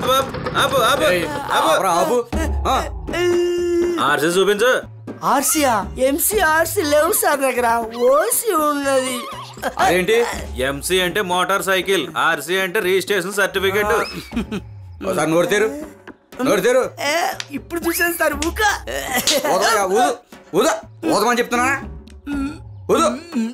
ఆపు ఆపు ఏయ్, ఆపు ఆపురా, ఆపు ఆ, ఆర్సీ చూపించు ఆర్సీయా ఎంసీ ఆర్సీ లేవు సార్ దగ్గర ఓసి ఉన్నది అదేంటి ఎంసీ అంటే మోటార్ సైకిల్ ఆర్సీ అంటే రిజిస్ట్రేషన్ సర్టిఫికెట్ ఒకసారి నోరు తెరు నోరు తెరు ఏ, ఇప్పుడు చూసాను సార్ ఊక ఊదయ్యా, ఊదు ఊదు ఊదమని చెప్తున్నా ఊదు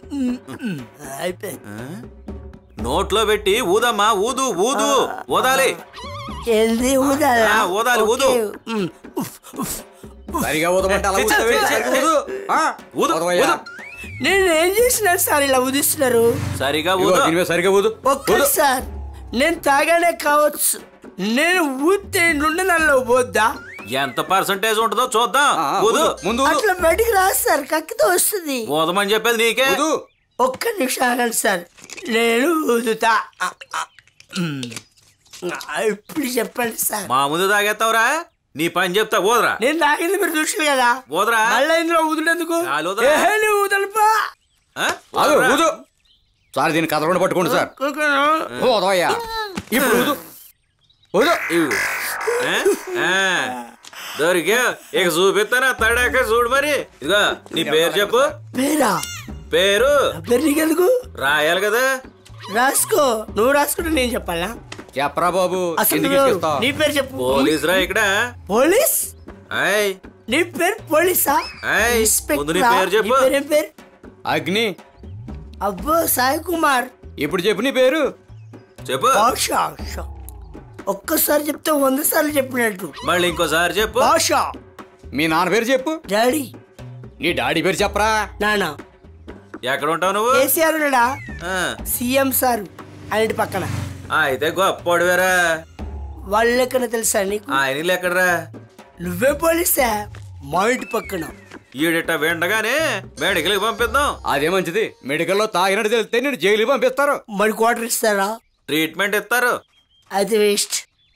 అయిపోయింది నోట్లో పెట్టి ఊదమ్మా ఊదు ఊదు ఊదాలి ఏంది ఊదాలా ఆ, ఊదాలి, ఊదు. ఓకే. ఉమ్. ఉఫ్, ఉఫ్. సరిగా ఊదమంటే అలా చి, చి, ఊదుతావే, చి, సరిగ్గా ఊదు ఆ, ఊదు, ఊదవయ్యా. ఊదు. నేను ఏం చేసిన సార్ ఇలా ఊదిస్తున్నారు సరిగా ఇదిగో, ఊదు దీని మీద సరిగ్గా ఊదు ఒక్క ఊదు సార్ నేను తాగానే కావచ్చు నేను ఊతే నుండి నన్ను పోద్దా ఎంత పర్సంటేజ్ ఉంటుందో చూద్దాం ఆ, ఆ, ఊదు ఊదు, ముందు ఊదు అట్లా బయటికి రాదు సార్ కక్కితో వస్తుంది ఊదమని చెప్పేది నీకే ఊదు ఒక్క నిమిషం ఆగండి సార్ నేను ఊదుతా ఆ, ఆ. ఉమ్. ఆ, ఇప్పుడు చెప్పండి సార్ మా ముందు తాగేస్తావురా నీ పని చెప్తా ఊదరా నేను తాగింది మీరు చూసారు కదా ఊదరా మళ్ళీ ఇందులో ఊదులేందుకు చాలు ఊదరా. ఏహే, నువ్వు ఊదలపా ఆ? ఆగు, ఊదరా. ఊదు సార్ దీన్ని కదలకుండా పట్టుకోండి సార్ ఊదవయ్యా ఇప్పుడు ఊదు ఊదు ఇవ్వు. ఆ? ఆ. దొరికా ఇక చూపిస్తానా తడాక చూడు మరి ఇదిగో నీ పేరు చెప్పు పేరా పేరు పేరు నీకెందుకు రాయాలి కదా రాసుకో నువ్వు రాసుకుంటే నేను చెప్పాలా చెప్పరా బాబు అసలు ఎందుకు నువ్వు- ఇస్తావు నీ పేరు చెప్పు పోలీస్ రా ఇక్కడ పోలీస్ ఆయ్ నీ పేరు పోలీసా ఏయ్, ఇన్స్పెక్టరా? ముందు నీ పేరు చెప్పు. నీ పేరేం పేరు అగ్ని అబ్బో సాయి కుమార్ ఇప్పుడు చెప్పు నీ పేరు చెప్పు భాషా షా. ఒక్కసారి చెప్తే వంద సార్లు చెప్పినట్టు మళ్ళీ ఇంకోసారి చెప్పు భాష మీ నాన్న పేరు చెప్పు డాడీ నీ డాడీ పేరు చెప్పరా నానా ఎక్కడ ఉంటావు నువ్వు కేసీఆర్ ఉన్నాడా ఆ. సీఎం సార్ అన్నిటి పక్కన ఆ, అయితే గొప్పడువేరా వాళ్ళ లెక్కన తెలుసా నీకు ఆయన ఎక్కడరా నువ్వే పోలీసా మా ఇంటి పక్కన ఈడిట విండగానే మెడికల్కి పంపిద్దాం అదే మంచిది మెడికల్లో తాగినట్టు తెలిస్తే నేను జైలు పంపిస్తారు మరి క్వార్టర్ ఇస్తారా ట్రీట్మెంట్ ఇస్తారు అది వేస్ట్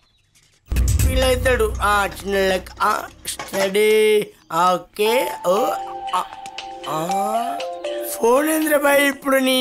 ఫీల్ అవుతాడు ఆ చిన్న లెక్క స్టడీ ఓకే ఓ ఆ, ఆ. ఫోన్ ఏంద్రబాయ్ ఇప్పుడు నీ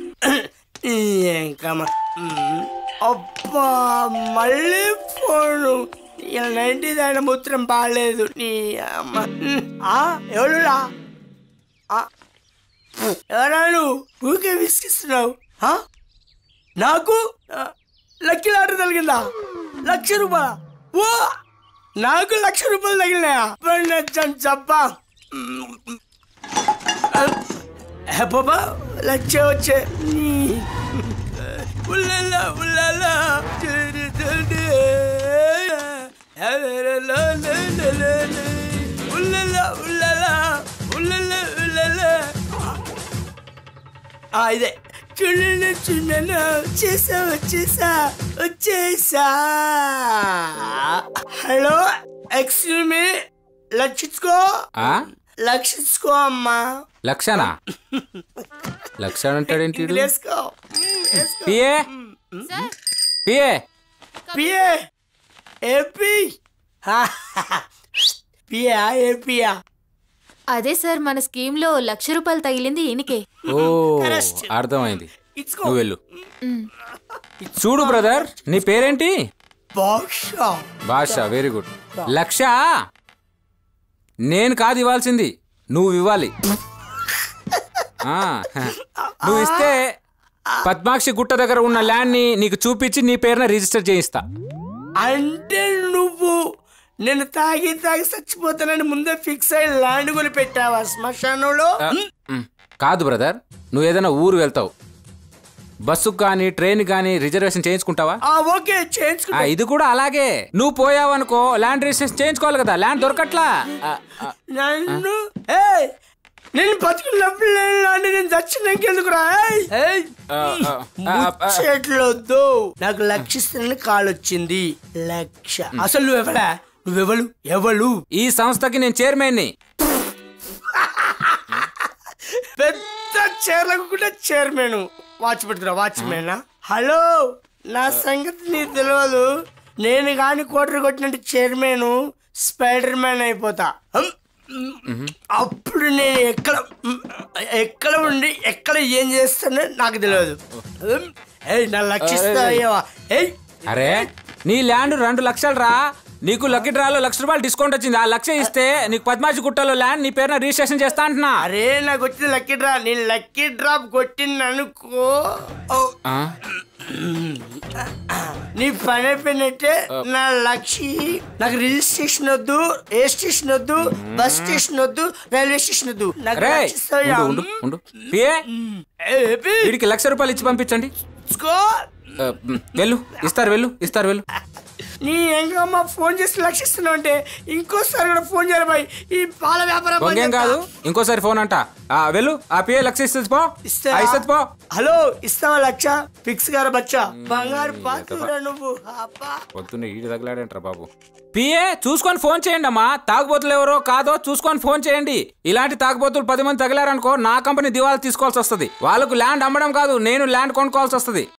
ఇంకా అబ్బా మళ్ళీ ఫోను ఇలా నైన్టీ దాని మూత్రం బాగాలేదు నీ అమ్మ ఆ, ఎవరురా ఆ, ఎవరా నువ్వు ఊకే విసిగిస్తున్నావు ఆ? నాకు ఆ, లక్కీ లాటరీ తగిలిందా లక్ష రూపాయల ఓ నాకు లక్ష రూపాయలు తగిలినాయా నచ్చాను చెప్పా బాబా లక్ష వచ్చే ఉల్లలా ఉల్లలా చిరుతడి. ఉల్లలా ఉల్లలా ఉల్లలా ఉల్లలా ఆ, ఇదే చూడండి చూడండి వచ్చేసా వచ్చేసా వచ్చేసా హలో ఎక్స్క్యూజ్ మీ లక్షించుకో ఆ లక్షించుకో అమ్మా లక్షనా లక్ష అంటాడేంటి వీడు? వేసుకో వేసుకో పిఏ పిఏ పిఏ ఏపీ పియా ఏపీయా అదే సార్ మన స్కీమ్ లో లక్ష రూపాయలు తగిలింది ఈయనకే ఓ అర్థమైంది ఇచ్చుకో నువ్వు వెళ్ళు చూడు బ్రదర్ నీ పేరేంటి బాక్షా భాష వెరీ గుడ్ లక్ష నేను కాదు ఇవ్వాల్సింది నువ్వు ఇవ్వాలి ఆ, నువ్వు ఇస్తే పద్మాక్షి గుట్ట దగ్గర ఉన్న ల్యాండ్ ని నీకు చూపించి నీ పేరున రిజిస్టర్ చేయిస్తా అంటే నువ్వు నేను తాగి తాగి చచ్చిపోతానని ముందే ఫిక్స్ అయ్యి ల్యాండ్ కొని పెట్టావా శ్మశానంలో ఆ, మ్, కాదు బ్రదర్ నువ్వు ఏదైనా ఊరు వెళ్తావు బస్సుకు కానీ ట్రైన్ కానీ రిజర్వేషన్ చేయించుకుంటావా ఆ ఓకే ఆ, చేయించుకుంటా ఇది కూడా అలాగే నువ్వు పోయావనుకో ల్యాండ్ రిజిస్ట్రేషన్ చేయించుకోవాలి కదా ల్యాండ్ దొరకట్లా ఆ, ఆ, నన్ను ఏయ్ నేను బతుకున్నప్పుడు లేని ల్యాండ్ నేను చచ్చినాకెందుకురా ఏయ్ ఏయ్ ఆ, ఆ, ఆ, ఆ, ముచ్చట్లొద్దు నాకు లక్షిస్తానని కాల్ వచ్చింది లక్ష అసలు నువ్వెవడా నువ్వెవలు ఎవలు ఈ సంస్థకి నేను చైర్మన్ని పెద్ద చీరలకు కూడా చైర్మన్ వాచ్ పెట్టుకురా వాచ్మేనా హలో నా సంగతి నీకు తెలియదు నేను కాని కోటరు కొట్టినట్టు చైర్మన్ స్పైడర్ మ్యాన్ అయిపోతా హమ్. అప్పుడు నేను ఎక్కడ ఎక్కడ ఉండి ఎక్కడ ఏం చేస్తానో నాకు తెలియదు హమ్. ఏయ్ నా లక్షిస్తా అయ్యవా ఏయ్ అరే నీ ల్యాండ్ రెండు లక్షలు రా నీకు లక్కీ డ్రాలో లక్ష రూపాయలు డిస్కౌంట్ వచ్చింది ఆ లక్ష ఇస్తే నీకు పద్మాజి గుట్టలో ల్యాండ్ నీ పేరున రిజిస్ట్రేషన్ చేస్తా అంటున్నా అరే నాకు వచ్చింది లక్కీ డ్రా నేను లక్కీ డ్రాప్ కొట్టింది అనుకో ఓ, ఆ? నీ పని అయిపోయినట్టే నా లక్షి నాకు రిజిస్ట్రేషన్ వద్దు ఏ స్టేషన్ వద్దు బస్ స్టేషన్ వద్దు రైల్వే స్టేషన్ వద్దు నాకు రే లక్ష ఇస్తావా? ఉండు, ఉండు, ఉండు. పిఏ ఏ, ఏపీ, వీడికి లక్ష రూపాయలు ఇచ్చి పంపించండి తీసుకో. ఆ, మ్, వెళ్ళు ఇస్తారు వెళ్ళు ఇస్తారు వెళ్ళు నీ ఎంకమ్మ ఫోన్ చేసి లక్షిస్తున్నావు అంటే ఇంకోసారి కూడా ఫోన్ చేయాలి బాయ్ ఈ పాల వ్యాపారం బంద్ బొంగేం చేస్తా. కాదు ఇంకోసారి ఫోన్ అంట ఆ, వెళ్ళు ఆ పిఏ లక్ష ఇస్తుంది పో ఇస్తావా? ఆ, ఇస్తుంది పో హలో ఇస్తావా లక్ష ఫిక్స్ గారు బచ్చా బంగారు పాత్ర నువ్వు అబ్బా పొద్దున్నే ఈడు తగిలాడంటారా బాబు పిఏ చూసుకొని ఫోన్ చేయండి అమ్మా తాగుబోతులు ఎవరో కాదో చూసుకొని ఫోన్ చేయండి ఇలాంటి తాగుబోతులు పది మంది తగిలారనుకో నా కంపెనీ దివాలా తీసుకోవాల్సి వస్తుంది వాళ్ళకు ల్యాండ్ అమ్మడం కాదు నేను ల్యాండ్ కొనుక్కోవాల్సి వస్తుంది